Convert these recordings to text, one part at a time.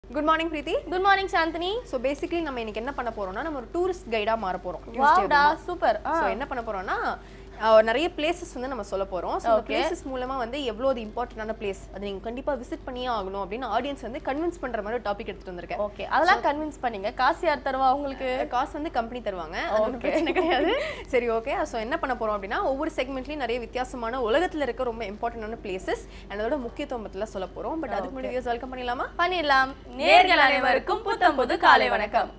Good morning Preethi good morning Chandini so basically நம்ம இன்னைக்கு என்ன பண்ண போறோம்னா நம்ம ஒரு டூரிஸ்ட் கைடா மாற போறோம் வாவ்டா சூப்பர் ஸோ என்ன பண்ண போறோம்னா அஹ், நிறைய பிளேசஸ் வந்து நம்ம சொல்ல போறோம் ஸோ Okay. பிளேசஸ் மூலமா வந்து எவ்வளோ அது இம்பார்ட்டன்டான பிளேஸ் அது நீங்க கண்டிப்பா விசிட் பண்ணியே ஆகணும் அப்படின்னு ஆடியன்ஸ் வந்து கன்வின்ஸ் பண்ற மாதிரி ஒரு டாபிக் எடுத்துட்டு வந்திருக்கேன் ஓகே அதெல்லாம் கன்வின்ஸ் பண்ணீங்க காசு யார் தருவா உங்களுக்கு காசு வந்து கம்பெனி தருவாங்க அது ஒண்ணும் பிரச்சனை கிடையாது சரி ஓகே ஸோ என்ன பண்ண போறோம் அப்படின்னா ஒவ்வொரு செக்மெண்ட்லயும் நிறைய வித்தியாசமான உலகத்துல இருக்க ரொம்ப இம்பார்ட்டன்டான பிளேசஸ் அதோட முக்கியத்துவம் பத்தில சொல்ல போறோம் பட் அதுக்கு முன்னாடி வெல்கம் பண்ணிடலாமா பண்ணிடலாம் நேர்கள் அனைவருக்கும் புத்தம் புது காலை வணக்கம்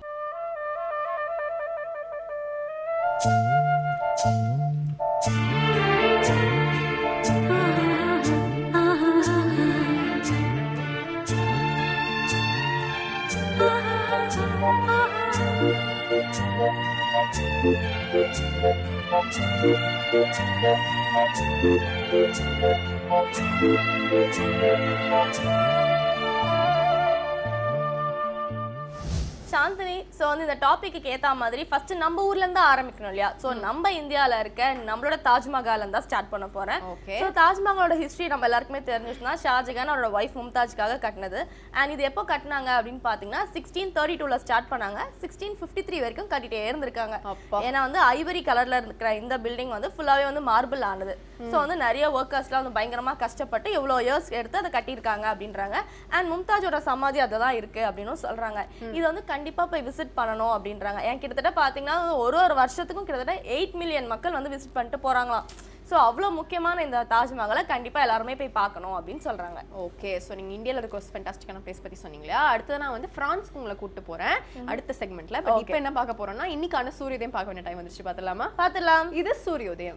சாந்தினி ஸோ வந்து இந்த டாபிக்கு ஏற்ற மாதிரி ஃபர்ஸ்ட் நம்ம ஊர்ல இருந்து ஆரம்பிக்கணும் இல்லையா ஸோ நம்ம இந்தியால இருக்க நம்மளோட தாஜ்மஹால் தான் ஸ்டார்ட் பண்ண போறேன் ஓகே ஸோ தாஜ்மஹாலோட ஹிஸ்ட்ரி நம்ம எல்லாருக்குமே தெரிஞ்சிச்சுன்னா ஷாஜகான் அவரோட ஒய்ஃப் மும்தாஜ்க்காக கட்டினது அண்ட் இது எப்போ கட்டினாங்க அப்படின்னு பார்த்தீங்கன்னா சிக்ஸ்டீன் தேர்ட்டி டூவில் ஸ்டார்ட் பண்ணாங்க சிக்ஸ்டீன் ஃபிஃப்டி த்ரீ வரைக்கும் கட்டிட்டே இருந்திருக்காங்க அப்பா ஏன்னா வந்து ஐவரி கலர்ல இருக்கிற இந்த பில்டிங் வந்து ஃபுல்லாவே வந்து மார்பிள் ஆனது ஸோ வந்து நிறைய ஒர்க்கர்ஸ்லாம் வந்து பயங்கரமா கஷ்டப்பட்டு எவ்வளோ இயர்ஸ் எடுத்து அதை கட்டியிருக்காங்க அப்படின்றாங்க அண்ட் மும்தாஜோட சமாதி அதை தான் இருக்கு அப்படின்னு சொல்றாங்க இது வந்து கண்டிப்பா போய் விசிட் பண்ணணும் அப்படின்றாங்க ஏன் கிட்டத்தட்ட பாத்தீங்கன்னா ஒரு ஒரு வருஷத்துக்கும் கிட்டத்தட்ட எயிட் மில்லியன் மக்கள் வந்து விசிட் பண்ணிட்டு போறாங்களாம் ஸோ அவ்வளோ முக்கியமான இந்த தாஜ்மஹாலை கண்டிப்பா எல்லாருமே போய் பார்க்கணும் அப்படின்னு சொல்றாங்க ஓகே ஸோ நீங்க இந்தியால இருக்க ஒரு ஃபென்டாஸ்டிக்கான பிளேஸ் பத்தி சொன்னீங்களா அடுத்து நான் வந்து பிரான்ஸ்க்கு உங்களை கூட்டு போறேன் அடுத்த செக்மெண்ட்ல பட் இப்போ என்ன பார்க்க போறோம்னா இன்னைக்கான சூரியோதயம் பார்க்க வேண்டிய டைம் வந்துருச்சு பார்த்துலாமா பார்த்துலாம் இது சூரியோதயம்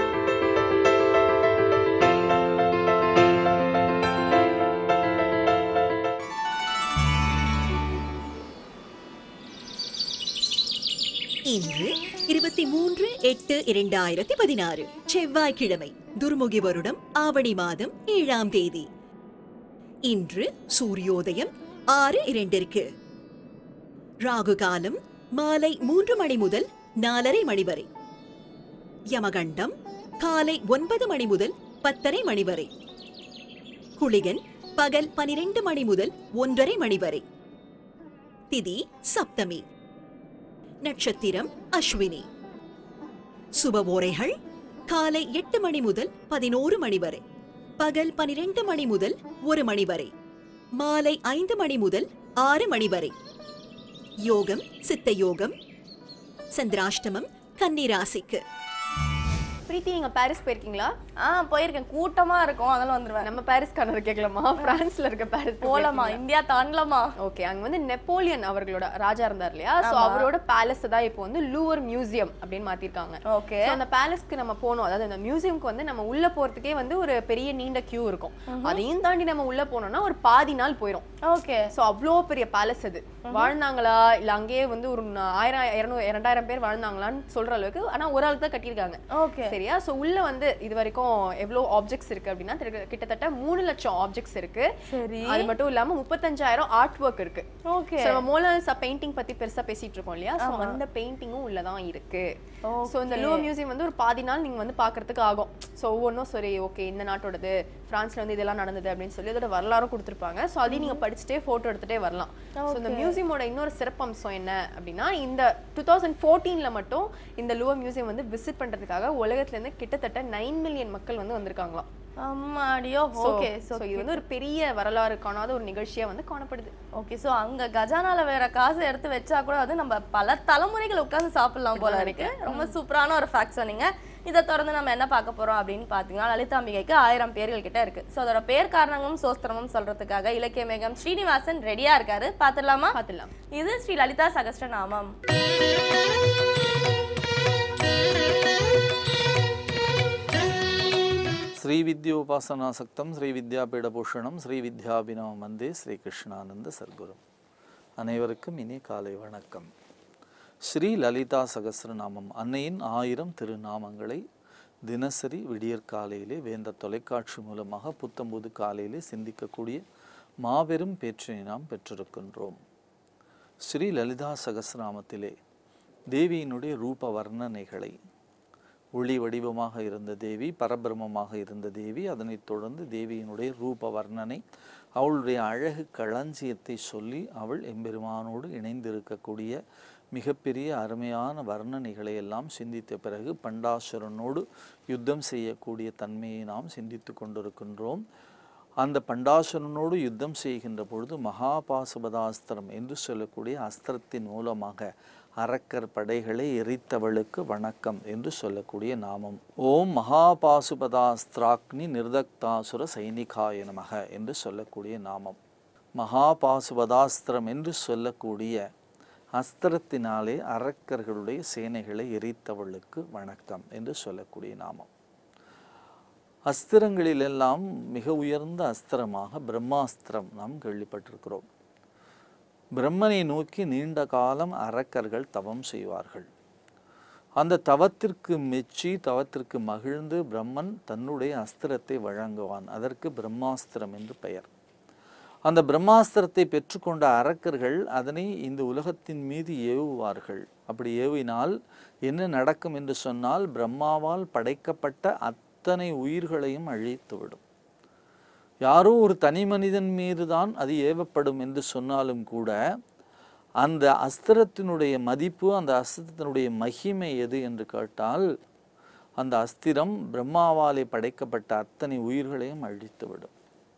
இன்று இருபத்தி மூன்று எட்டு இரண்டாயிரத்தி பதினாறு செவ்வாய்க்கிழமை துர்முகி வருடம் ஆவணி மாதம் ஏழாம் தேதி இன்று சூரியோதயம் ஆறு இரண்டிற்கு ராகு காலம் மாலை மூன்று மணி முதல் நாலரை மணி வரை யமகண்டம் காலை ஒன்பது மணி முதல் பத்தரை மணி வரை குளிகன் பகல் பனிரெண்டு மணி முதல் ஒன்றரை மணி வரை திதி சப்தமி நட்சத்திரம் அஸ்வினி சுபவோரைகள் காலை எட்டு மணி முதல் பதினோரு மணி வரை பகல் பனிரெண்டு மணி முதல் ஒரு மணி வரை மாலை ஐந்து மணி முதல் ஆறு மணி வரை யோகம் சித்த யோகம் சந்திராஷ்டமம் கன்னிராசிக்கு பிரீத்தி நீங்க பாரிஸ் போயிருக்கீங்களா ஆ போயிருக்கேன் கூட்டமா இருக்கும் அதெல்லாம் வந்துருவேன் நம்ம பாரிஸ்கானது கேட்கலாமா பிரான்ஸ்ல இருக்க பாரிஸ் போலாமா இந்தியா தாண்டலாமா ஓகே அங்க வந்து நெப்போலியன் அவர்களோட ராஜா இருந்தார் இல்லையா சோ அவரோட பேலஸ் தான் இப்போ வந்து லூவர் மியூசியம் அப்படின்னு மாத்திருக்காங்க ஓகே So, அந்த பேலஸ்க்கு நம்ம போனோம் அதாவது அந்த மியூசியம்க்கு வந்து நம்ம உள்ள போறதுக்கே வந்து ஒரு பெரிய நீண்ட கியூ இருக்கும் அதையும் தாண்டி நம்ம உள்ள போனோம்னா ஒரு பாதி நாள் போயிடும் ஓகே சோ அவ்வளோ பெரிய பேலஸ் அது வாழ்ந்தாங்களா இல்ல அங்கேயே வந்து ஒரு நா- ஆயிரம் இருநூறு இரண்டாயிரம் பேர் வாழ்ந்தாங்களான்னு சொல்ற அளவுக்கு ஆனா ஒரு ஆளுக்கு தான் கட்டியிருக்காங்க ஓகே சரியா சோ உள்ள வந்து இது வரைக்கும் எவ்வளவு ஆப்ஜெக்ட்ஸ் இருக்கு அப்படின்னா திரு- கிட்டத்தட்ட மூணு லட்சம் ஆப்ஜெக்ட்ஸ் இருக்கு சரி அது மட்டும் இல்லாம முப்பத்தஞ்சாயிரம் ஆர்ட் ஒர்க் இருக்கு ஓகே So, நம்ம மோனாலிசா பெயிண்டிங் பத்தி பெருசா பேசிட்டு இருக்கோம் இல்லையா சோ அந்த பெயிண்டிங்கும் உள்ளதான் இருக்கு சோ இந்த லூ மியூசியம் வந்து ஒரு பாதி நாள் நீங்க வந்து பாக்குறதுக்கு ஆகும் சோ ஒவ்வொன்றும் சரி ஓகே இந்த நாட்டோடது பிரான்ஸ்ல வந்து இதெல்லாம் நடந்தது அப்படின்னு சொல்லி அதோட வரலாறும் கொடுத்துருப்பாங்க சோ அதையும் நீங்க படிச்சுட்டே போட்டோ எடுத்துட்டே வரலாம் சோ இந்த மியூசியமோட இன்னொரு சிறப்பம்சம் என்ன அப்படின்னா இந்த டூ தௌசண்ட் ஃபோர்டீன்ல மட்டும் இந்த லூவர் மியூசியம் வந்து விசிட் பண்றதுக்காக உலகத்துல இருந்து கிட்டத்தட்ட நைன் மில்லியன் மக்கள் வந்து வந்திருக்காங்களாம் அம்மாடியோ ஓகே ஸோ இது வந்து ஒரு பெரிய வரலாறு காணாத ஒரு நிகழ்ச்சியா வந்து காணப்படுது ஓகே சோ அங்க கஜானால வேற காசு எடுத்து வச்சா கூட அது நம்ம பல தலைமுறைகள் உட்கார்ந்து சாப்பிடலாம் போல இருக்கு ரொம்ப சூப்பரான ஒரு ஃபேக்ட் சொன்னீங்க இதை தொடர்ந்து நம்ம என்ன பார்க்க போறோம் அப்படின்னு பார்த்தீங்கன்னா லலிதாம்பிகைக்கு ஆயிரம் பேர்கள் கிட்ட இருக்கு ஸோ அதோட பேர் காரணமும் சோஸ்திரமும் சொல்றதுக்காக இலக்கிய மேகம் ஸ்ரீனிவாசன் ரெடியா இருக்காரு பார்த்துடலாமா பார்த்துடலாம் இது ஸ்ரீ லலிதா சகஸ்ரநாமம் ஸ்ரீவித்யோபாசனாசக்தம் ஸ்ரீவித்யாபீடபூஷணம் ஸ்ரீவித்யாபினவ வந்தே ஸ்ரீகிருஷ்ணானந்த சர்க்குரு அனைவருக்கும் இனி காலை வணக்கம் ஸ்ரீ லலிதா சகஸ்ரநாமம் அன்னையின் ஆயிரம் திருநாமங்களை தினசரி விடியற்காலையிலே வேந்த தொலைக்காட்சி மூலமாக புத்தம்புது காலையிலே சிந்திக்கக்கூடிய மாபெரும் பேற்றினை நாம் பெற்றிருக்கின்றோம் ஸ்ரீ லலிதா சகஸ்ரநாமத்திலே தேவியினுடைய ரூப வர்ணனைகளை ஒளி வடிவமாக இருந்த தேவி பரபிரமமாக இருந்த தேவி அதனைத் தொடர்ந்து தேவியினுடைய ரூப வர்ணனை அவளுடைய அழகு களஞ்சியத்தை சொல்லி அவள் எம்பெருமானோடு இணைந்திருக்கக்கூடிய மிகப்பெரிய அருமையான வர்ணனைகளை எல்லாம் சிந்தித்த பிறகு பண்டாசுரனோடு யுத்தம் செய்யக்கூடிய தன்மையை நாம் சிந்தித்து கொண்டிருக்கின்றோம் அந்த பண்டாசுரனோடு யுத்தம் செய்கின்ற பொழுது மகாபாசுபதாஸ்திரம் என்று சொல்லக்கூடிய அஸ்திரத்தின் மூலமாக அரக்கர் படைகளை எரித்தவளுக்கு வணக்கம் என்று சொல்லக்கூடிய நாமம் ஓம் மகாபாசுபதாஸ்திராக்னி நிர்தக்தாசுர சைனிகாய நமக என்று சொல்லக்கூடிய நாமம் மகாபாசுபதாஸ்திரம் என்று சொல்லக்கூடிய அஸ்திரத்தினாலே அரக்கர்களுடைய சேனைகளை எரித்தவளுக்கு வணக்கம் என்று சொல்லக்கூடிய நாமம் அஸ்திரங்களிலெல்லாம் மிக உயர்ந்த அஸ்திரமாக பிரம்மாஸ்திரம் நாம் கேள்விப்பட்டிருக்கிறோம் பிரம்மனை நோக்கி நீண்ட காலம் அரக்கர்கள் தவம் செய்வார்கள் அந்த தவத்திற்கு மெச்சி தவத்திற்கு மகிழ்ந்து பிரம்மன் தன்னுடைய அஸ்திரத்தை வழங்குவான் அதற்கு பிரம்மாஸ்திரம் என்று பெயர் அந்த பிரம்மாஸ்திரத்தை பெற்றுக்கொண்ட அரக்கர்கள் அதனை இந்த உலகத்தின் மீது ஏவுவார்கள் அப்படி ஏவினால் என்ன நடக்கும் என்று சொன்னால் பிரம்மாவால் படைக்கப்பட்ட அத்தனை உயிர்களையும் அழித்துவிடும் யாரோ ஒரு தனி மனிதன் மீது தான் அது ஏவப்படும் என்று சொன்னாலும் கூட அந்த அஸ்திரத்தினுடைய மதிப்பு அந்த அஸ்திரத்தினுடைய மகிமை எது என்று கேட்டால் அந்த அஸ்திரம் பிரம்மாவாலே படைக்கப்பட்ட அத்தனை உயிர்களையும் அழித்துவிடும்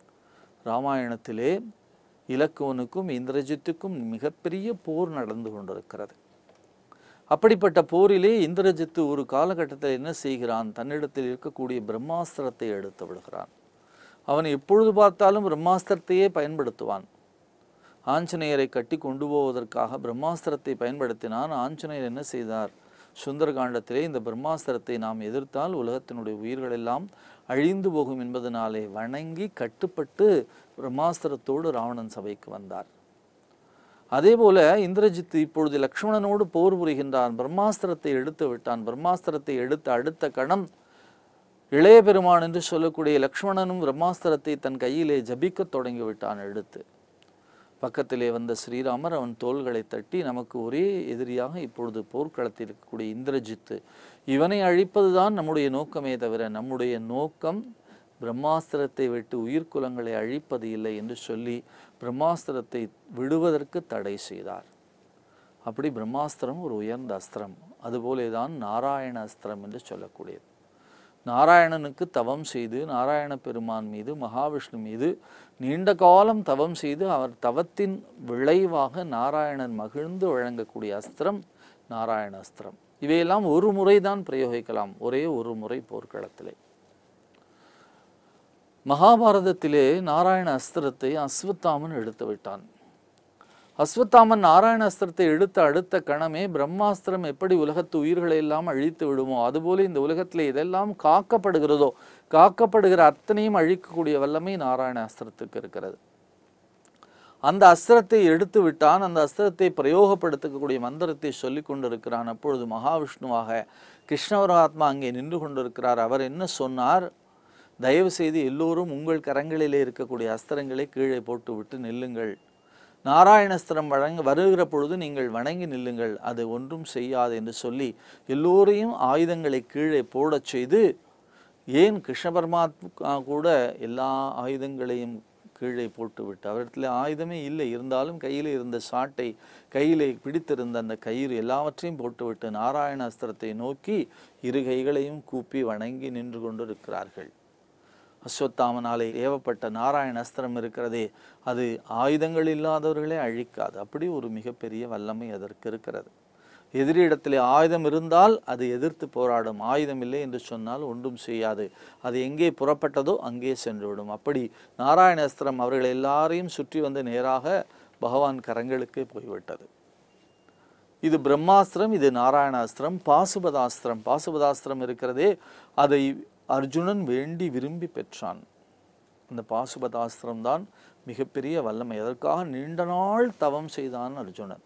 ராமாயணத்திலே இலக்குவனுக்கும் இந்திரஜித்துக்கும் மிகப்பெரிய போர் நடந்து கொண்டிருக்கிறது அப்படிப்பட்ட போரிலே இந்திரஜித்து ஒரு காலகட்டத்தில் என்ன செய்கிறான் தன்னிடத்தில் இருக்கக்கூடிய பிரம்மாஸ்திரத்தை எடுத்து விடுகிறான் அவன் எப்பொழுது பார்த்தாலும் பிரம்மாஸ்திரத்தையே பயன்படுத்துவான் ஆஞ்சநேயரை கட்டி கொண்டு போவதற்காக பிரம்மாஸ்திரத்தை பயன்படுத்தினான் ஆஞ்சநேயர் என்ன செய்தார் சுந்தரகாண்டத்திலே இந்த பிரம்மாஸ்திரத்தை நாம் எதிர்த்தால் உலகத்தினுடைய உயிர்கள் எல்லாம் அழிந்து போகும் என்பதனாலே வணங்கி கட்டுப்பட்டு பிரம்மாஸ்திரத்தோடு ராவணன் சபைக்கு வந்தார் அதே போல இந்திரஜித்து இப்பொழுது லக்ஷ்மணனோடு போர் புரிகின்றான் பிரம்மாஸ்திரத்தை எடுத்து விட்டான் பிரம்மாஸ்திரத்தை எடுத்த அடுத்த கணம் இளைய பெருமான் என்று சொல்லக்கூடிய லக்ஷ்மணனும் பிரம்மாஸ்திரத்தை தன் கையிலே ஜபிக்கத் தொடங்கி விட்டான் எடுத்து பக்கத்திலே வந்த ஸ்ரீராமர் அவன் தோள்களை தட்டி நமக்கு ஒரே எதிரியாக இப்பொழுது போர்க்களத்தில் இருக்கக்கூடிய இந்திரஜித்து இவனை அழிப்பதுதான் நம்முடைய நோக்கமே தவிர நம்முடைய நோக்கம் பிரம்மாஸ்திரத்தை விட்டு உயிர்க்குலங்களை அழிப்பது இல்லை என்று சொல்லி பிரம்மாஸ்திரத்தை விடுவதற்கு தடை செய்தார் அப்படி பிரம்மாஸ்திரம் ஒரு உயர்ந்த அஸ்திரம் அதுபோலே தான் நாராயண அஸ்திரம் என்று சொல்லக்கூடியது நாராயணனுக்கு தவம் செய்து நாராயண பெருமான் மீது மகாவிஷ்ணு மீது நீண்ட காலம் தவம் செய்து அவர் தவத்தின் விளைவாக நாராயணன் மகிழ்ந்து வழங்கக்கூடிய அஸ்திரம் நாராயண அஸ்திரம் இவையெல்லாம் ஒரு முறை தான் பிரயோகிக்கலாம் ஒரே ஒரு முறை போர்க்களத்திலே மகாபாரதத்திலே நாராயண அஸ்திரத்தை அஸ்வத்தாமன் எடுத்து விட்டான் அஸ்வத்தாமன் நாராயண அஸ்திரத்தை எடுத்த அடுத்த கணமே பிரம்மாஸ்திரம் எப்படி உலகத்து உயிர்களை எல்லாம் அழித்து விடுமோ அதுபோல இந்த உலகத்திலே இதெல்லாம் காக்கப்படுகிறதோ காக்கப்படுகிற அத்தனையும் அழிக்கக்கூடிய வல்லமை நாராயண அஸ்திரத்துக்கு இருக்கிறது அந்த அஸ்திரத்தை எடுத்து விட்டான் அந்த அஸ்திரத்தை பிரயோகப்படுத்தக்கூடிய மந்திரத்தை சொல்லி கொண்டிருக்கிறான் அப்பொழுது மகாவிஷ்ணுவாக கிருஷ்ணவராத்மா அங்கே நின்று கொண்டிருக்கிறார் அவர் என்ன சொன்னார் தயவு செய்து எல்லோரும் உங்கள் கரங்களிலே இருக்கக்கூடிய அஸ்திரங்களை கீழே போட்டு விட்டு நில்லுங்கள் நாராயணஸ்திரம் வழங்க வருகிற பொழுது நீங்கள் வணங்கி நில்லுங்கள் அது ஒன்றும் செய்யாது என்று சொல்லி எல்லோரையும் ஆயுதங்களை கீழே போடச் செய்து ஏன் கிருஷ்ண பரமாத்மா கூட எல்லா ஆயுதங்களையும் கீழே போட்டுவிட்டு அவரிடத்தில் ஆயுதமே இல்லை இருந்தாலும் கையில் இருந்த சாட்டை கையிலே பிடித்திருந்த அந்த கயிறு எல்லாவற்றையும் போட்டுவிட்டு நாராயண அஸ்திரத்தை நோக்கி இரு கைகளையும் கூப்பி வணங்கி நின்று கொண்டிருக்கிறார்கள் அஸ்வத்தாமனாலே ஏவப்பட்ட நாராயண அஸ்திரம் இருக்கிறதே அது ஆயுதங்கள் இல்லாதவர்களே அழிக்காது அப்படி ஒரு மிகப்பெரிய வல்லமை அதற்கு இருக்கிறது எதிரிடத்திலே ஆயுதம் இருந்தால் அது எதிர்த்து போராடும் ஆயுதம் இல்லை என்று சொன்னால் ஒன்றும் செய்யாது அது எங்கே புறப்பட்டதோ அங்கே சென்றுவிடும் அப்படி நாராயண அஸ்திரம் அவர்கள் எல்லாரையும் சுற்றி வந்து நேராக பகவான் கரங்களுக்கு போய்விட்டது இது பிரம்மாஸ்திரம் இது நாராயணாஸ்திரம் பாசுபதாஸ்திரம் பாசுபதாஸ்திரம் இருக்கிறதே அதை அர்ஜுனன் வேண்டி விரும்பி பெற்றான் அந்த பாசுபதாஸ்திரம் தான் மிகப்பெரிய வல்லமை அதற்காக நீண்ட நாள் தவம் செய்தான் அர்ஜுனன்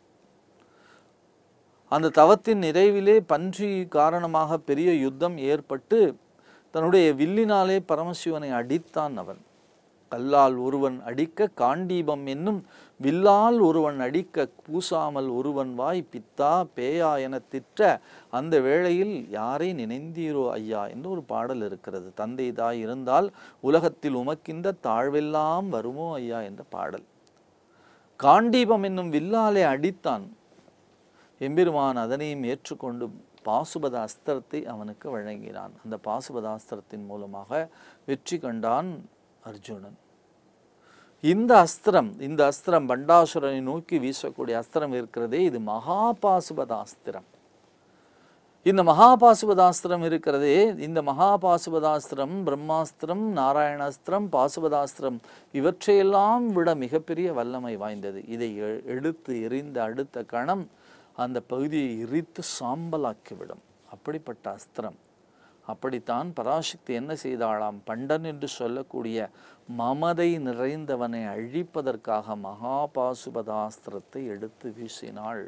அந்த தவத்தின் நிறைவிலே பன்றி காரணமாக பெரிய யுத்தம் ஏற்பட்டு தன்னுடைய வில்லினாலே பரமசிவனை அடித்தான் அவன் கல்லால் ஒருவன் அடிக்க காண்டீபம் என்னும் வில்லால் ஒருவன் அடிக்க பூசாமல் ஒருவன் வாய் பித்தா பேயா என திற்ற அந்த வேளையில் யாரை நினைந்தீரோ ஐயா என்று ஒரு பாடல் இருக்கிறது தந்தை தாய் இருந்தால் உலகத்தில் உமக்கின்ற தாழ்வெல்லாம் வருமோ ஐயா என்ற பாடல் காண்டீபம் என்னும் வில்லாலே அடித்தான் எம்பெருமான் அதனையும் ஏற்றுக்கொண்டு பாசுபத அஸ்திரத்தை அவனுக்கு வழங்கினான் அந்த பாசுபத அஸ்திரத்தின் மூலமாக வெற்றி கண்டான் அர்ஜுனன் இந்த அஸ்திரம் இந்த அஸ்திரம் பண்டாசுரனை நோக்கி வீசக்கூடிய அஸ்திரம் இருக்கிறதே இது மகா பாசுபத அஸ்திரம் இந்த மகாபாசுபதாஸ்திரம் இருக்கிறதே இந்த மகாபாசுபதாஸ்திரம் பிரம்மாஸ்திரம் நாராயணாஸ்திரம் பாசுபதாஸ்திரம் இவற்றையெல்லாம் விட மிகப்பெரிய வல்லமை வாய்ந்தது இதை எ- எடுத்து எறிந்த அடுத்த கணம் அந்த பகுதியை எரித்து சாம்பலாக்கிவிடும் அப்படிப்பட்ட அஸ்திரம் அப்படித்தான் பராசக்தி என்ன செய்தாளாம் பண்டன் என்று சொல்லக்கூடிய மமதை நிறைந்தவனை அழிப்பதற்காக மகாபாசுபதாஸ்திரத்தை எடுத்து வீசினாள்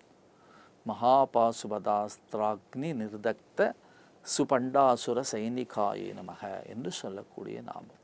மகாபாசுபதாஸ்திராக்னி நிர்தக்த சுபண்டாசுர சைனிகாயே நமக என்று சொல்லக்கூடிய நாமம்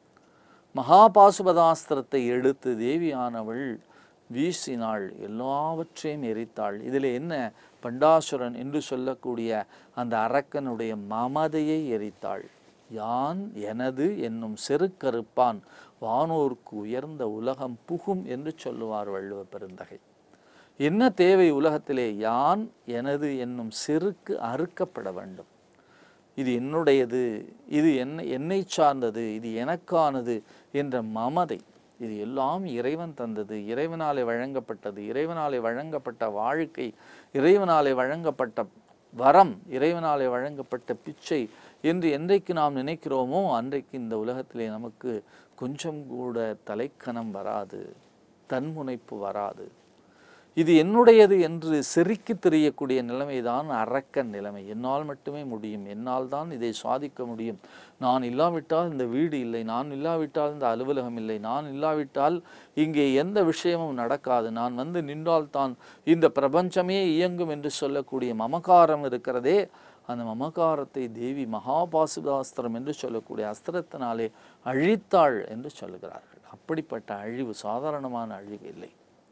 மகாபாசுபதாஸ்திரத்தை எடுத்து தேவியானவள் வீசினாள் எல்லாவற்றையும் எரித்தாள் இதில் என்ன பண்டாசுரன் என்று சொல்லக்கூடிய அந்த அரக்கனுடைய மமதையை எரித்தாள் யான் எனது என்னும் செருக்கறுப்பான் வானோர்க்கு உயர்ந்த உலகம் புகும் என்று சொல்லுவார் வள்ளுவ பெருந்தகை என்ன தேவை உலகத்திலே யான் எனது என்னும் செருக்கு அறுக்கப்பட வேண்டும் இது என்னுடையது இது என்ன என்னை சார்ந்தது இது எனக்கானது என்ற மமதை இது எல்லாம் இறைவன் தந்தது இறைவனாலே வழங்கப்பட்டது இறைவனாலே வழங்கப்பட்ட வாழ்க்கை இறைவனாலே வழங்கப்பட்ட வரம் இறைவனாலே வழங்கப்பட்ட பிச்சை என்று என்றைக்கு நாம் நினைக்கிறோமோ அன்றைக்கு இந்த உலகத்திலே நமக்கு கொஞ்சம் கூட தலைக்கணம் வராது தன்முனைப்பு வராது இது என்னுடையது என்று செருக்கி தெரியக்கூடிய நிலைமைதான் அரக்கன் நிலைமை என்னால் மட்டுமே முடியும் என்னால் தான் இதை சாதிக்க முடியும் நான் இல்லாவிட்டால் இந்த வீடு இல்லை நான் இல்லாவிட்டால் இந்த அலுவலகம் இல்லை நான் இல்லாவிட்டால் இங்கே எந்த விஷயமும் நடக்காது நான் வந்து நின்றால் தான் இந்த பிரபஞ்சமே இயங்கும் என்று சொல்லக்கூடிய மமகாரம் இருக்கிறதே அந்த மமகாரத்தை தேவி மகாபாசுதாஸ்திரம் என்று சொல்லக்கூடிய அஸ்திரத்தினாலே அழித்தாள் என்று சொல்லுகிறார்கள் அப்படிப்பட்ட அழிவு சாதாரணமான அழிவு இல்லை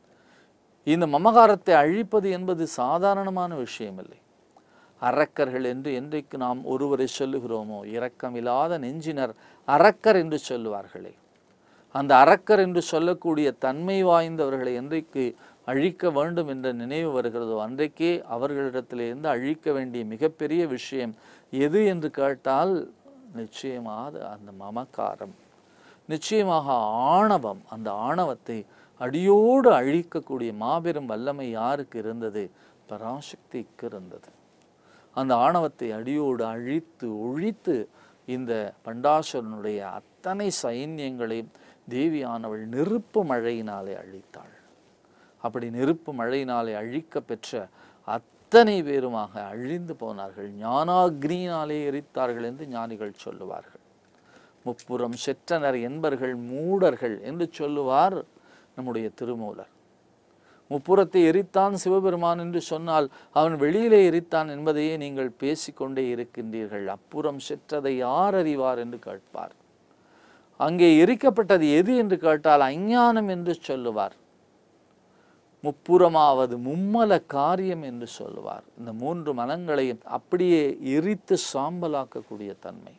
இந்த மமகாரத்தை அழிப்பது என்பது சாதாரணமான விஷயமில்லை அரக்கர்கள் என்று என்றைக்கு நாம் ஒருவரை சொல்லுகிறோமோ இரக்கமில்லாத நெஞ்சினர் அரக்கர் என்று சொல்லுவார்களே அந்த அரக்கர் என்று சொல்லக்கூடிய தன்மை வாய்ந்தவர்களை என்றைக்கு அழிக்க வேண்டும் என்ற நினைவு வருகிறதோ அன்றைக்கே அவர்களிடத்திலிருந்து அழிக்க வேண்டிய மிகப்பெரிய விஷயம் எது என்று கேட்டால் நிச்சயமாக அந்த மமக்காரம் நிச்சயமாக ஆணவம் அந்த ஆணவத்தை அடியோடு அழிக்கக்கூடிய மாபெரும் வல்லமை யாருக்கு இருந்தது பராசக்திக்கு இருந்தது அந்த ஆணவத்தை அடியோடு அழித்து ஒழித்து இந்த பண்டாசுரனுடைய அத்தனை சைன்யங்களையும் தேவியானவள் நெருப்பு மழையினாலே அழித்தாள் அப்படி நெருப்பு மழையினாலே அழிக்க பெற்ற அத்தனை பேருமாக அழிந்து போனார்கள் ஞானாக்னியினாலே எரித்தார்கள் என்று ஞானிகள் சொல்லுவார்கள் முப்புறம் செற்றனர் என்பர்கள் மூடர்கள் என்று சொல்லுவார் நம்முடைய திருமூலர் முப்புறத்தை எரித்தான் சிவபெருமான் என்று சொன்னால் அவன் வெளியிலே எரித்தான் என்பதையே நீங்கள் பேசிக்கொண்டே இருக்கின்றீர்கள் அப்புறம் செற்றதை யார் அறிவார் என்று கேட்பார் அங்கே எரிக்கப்பட்டது எது என்று கேட்டால் அஞ்ஞானம் என்று சொல்லுவார் முப்புறமாவது மும்மல காரியம் என்று சொல்லுவார் இந்த மூன்று மனங்களையும் அப்படியே எரித்து சாம்பலாக்கக்கூடிய தன்மை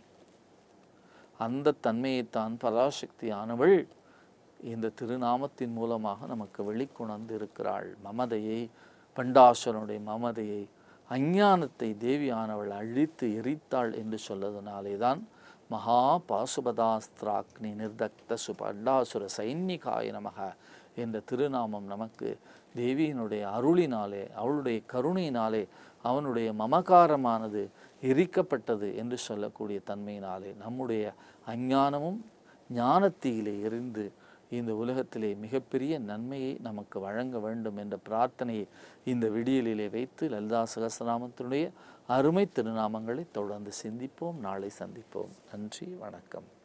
அந்த தன்மையைத்தான் பராசக்தியானவள் இந்த திருநாமத்தின் மூலமாக நமக்கு வெளிக்கொணர்ந்து இருக்கிறாள் மமதையை பண்டாசுரனுடைய மமதையை அஞ்ஞானத்தை தேவியானவள் அழித்து எரித்தாள் என்று சொல்லதனாலே தான் மகா பாசுபதாஸ்திராக்னி நிர்தக்த சுபண்டாசுர சைன்னிகாய நமக என்ற திருநாமம் நமக்கு தேவியினுடைய அருளினாலே அவளுடைய கருணையினாலே அவனுடைய மமகாரமானது எரிக்கப்பட்டது என்று சொல்லக்கூடிய தன்மையினாலே நம்முடைய அஞ்ஞானமும் ஞானத்தீயிலே எரிந்து இந்த உலகத்திலே மிகப்பெரிய நன்மையை நமக்கு வழங்க வேண்டும் என்ற பிரார்த்தனையை இந்த விடியலிலே வைத்து லலிதா சகஸ்ரநாமத்தினுடைய அருமை திருநாமங்களை தொடர்ந்து சிந்திப்போம் நாளை சந்திப்போம் நன்றி வணக்கம்